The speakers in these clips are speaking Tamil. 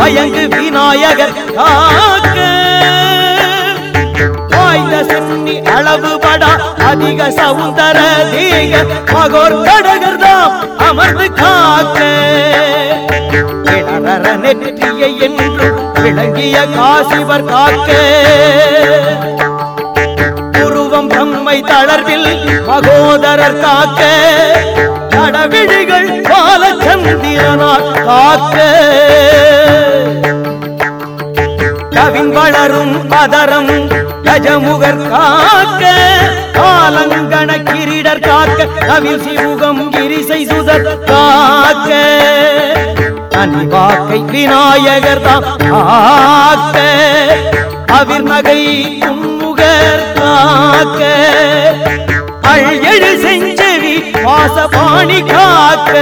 பயங்கு விநாயகர் காக்க வாய்ந்த சென்னி அளவுபடா அதிக சவுந்தர தேக மகோர் கடகர்தாம் அமர்ந்து காக்க இடரற நெற்றியை என்றும் விளங்கிய காசிவர் காக்க உருவம் தம்மை தளர்வில் மகோதரர் காக்க கடவிழிகள் பாலச்சந்திரனார் காக்க கவின் வளரும் அதரம் கஜமுகர் காக்க காலங்கண கிரீடர் காக்க கவில் சிமுகம் கிரிசை சுதர் காக்க அனிவாக்கை விநாயகர் தான் காக்க அவிர் நகை தும்முகர் காக்க அழெழு செஞ்செவி வாசபாணி காக்க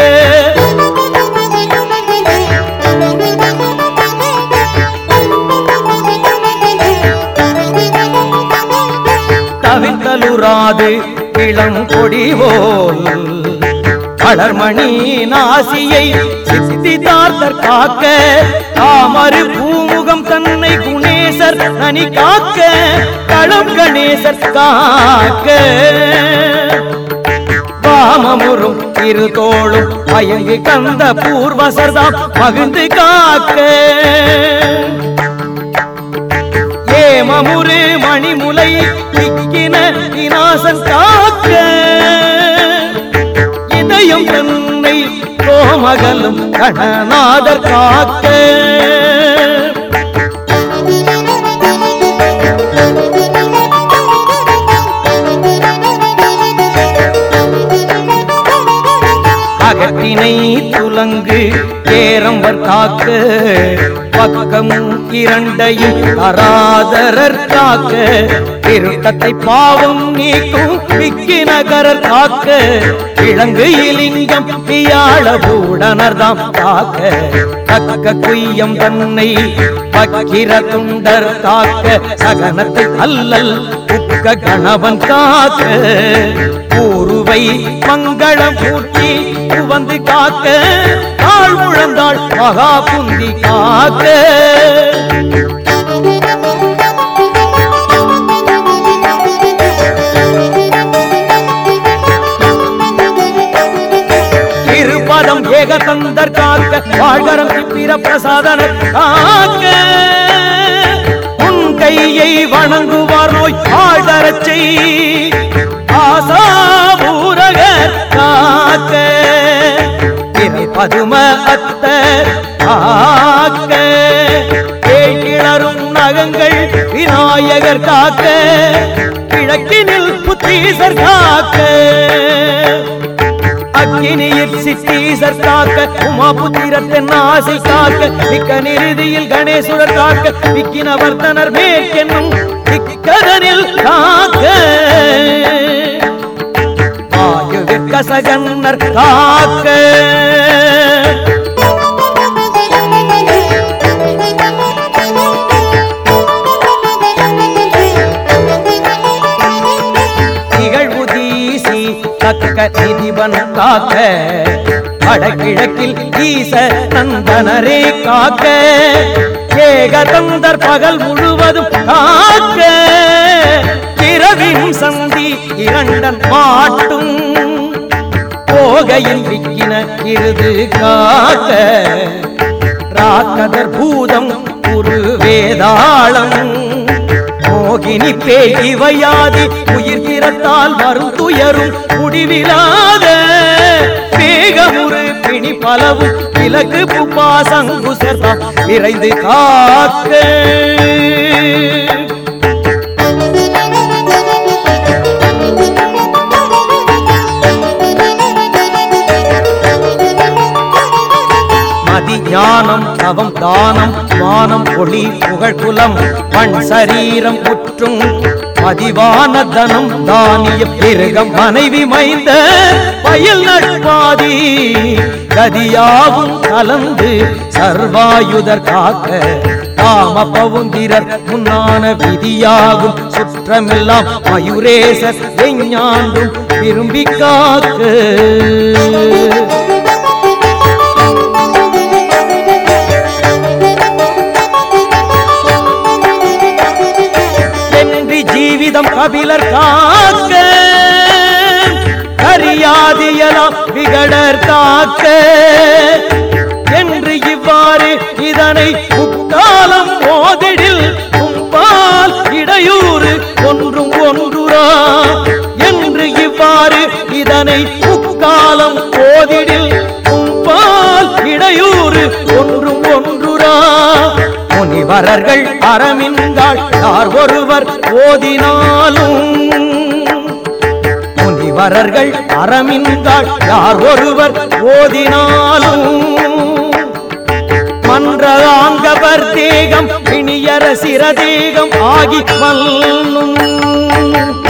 தவித்தலுறாது இளம் கொடிவோல் வளர்மணி நாசியை சித்திதார்த்தர் காக்க தாமரு பூமுகம் தன்னை குணேசர் தனி காக்க களம் கணேசர் காக்க வாமமுறும் இரு தோளும் மயங்கி கந்த பூர்வசர்தாம் மகிழ்ந்து காக்க ஏமமுரு மணிமுலை திக்கின விநாசன் காக்க இதயம் தன்னை கோமகலும் கணநாதர் காக்க அகத்தினை துலங்கு ஏரம்பர் காக்க பக்கம் இரண்டையும் தராதரர் காக்க இருட்டத்தை பாவம் நீக்கும் விக்கி நகரர் காக்க இளங்கு இலிங்கம் பியாழ பூடனர்தாம் காக்க தக்க குய்யம் தன்னை பக்கிர துண்டர் காக்க சகனத்தை அல்லல் உக்க கணவன் காக்க ஊருவை மங்களம் பூர்த்தி வந்து காக்க தாழ் முழந்தாள் மகா புந்தி காக்க திருப்பதம் ஏகதந்தர் காக்க வாழ்கரம் திப்பிர பிரசாதனர் காக்க உன் கையை வணங்குவார் நோய் ஆழ்தரச் செய் ஆசா ஊரகர் காக்க இறை பதும அத்த காக்க கிளறும் நகங்கள் விநாயகர் காக்க கிழக்கினில் புத்தீசர் காக்க அக்கினியில் சித்தீசர் காக்க உமாபுத்திரத்தின் ஆசை காக்க மிக்க நிறுதியில் கணேசுரர் காக்க விக்கின வர்த்தனர் மேற்கென்னும் திக்கதனில் காக்க ஆயுவிற்க சகன்னர் காக்க நிகழ்வு தீசி தக்க நிதிபன் காக்க வடகிழக்கில் ஈச நந்தனரே காக்க ஏகதந்தர் பகல் முழுவதும் காக்க இரவின் சந்தி இரண்டன் மாட்டும் போகையில் விக்கின இருது காக்க ராக்கதர் பூதம் ஒரு வேதாளம் மோகினி பேய் இவையாதி உயிர் திறத்தால் வரும் துயரும் முடிவிலாத வேகமுறு பிணி பலவும் விலகு புப்பா சங்குசர்தாம் விரைந்து காக்க மதி ஞானம் தவம் தானம் மானம் ஒளி புகழ்குலம் பண் சரீரம் புற்றும் பதிவான தனம் தானிய பிறகம் மனைவி மைந்த வயல் நட்பாதி கதியாவும் கலந்து சர்வாயுதர் காக்க காம பவுந்திரர் முன்னான விதியாகும் சுற்றமெல்லாம் மயூரேசர் எஞ்ஞாண்டும் விரும்பி காக்க தேகம் கபிலர் காக்க கரியாதியலாம் விகடர் காக்க என்று இவ்வாறு இதனை முக்காலம் மோதிடில் கும்பால் இடையூறு ஒன்றும் ஒன்றுரா என்று இவ்வாறு இதனை முக்காலம் போதிடில் கும்பால் இடையூறு ஒன்றும் ஒன்றுரா முனிவரர்கள் அறமின்றாள் யார் ஒருவர் ஓதினாலும் முனிவரர்கள் அறமின்றாள் யார் ஒருவர் ஓதினாலும் மன்றகாங்கவர் தேகம் பிணியர சிரதேகம் ஆகி மல்லும்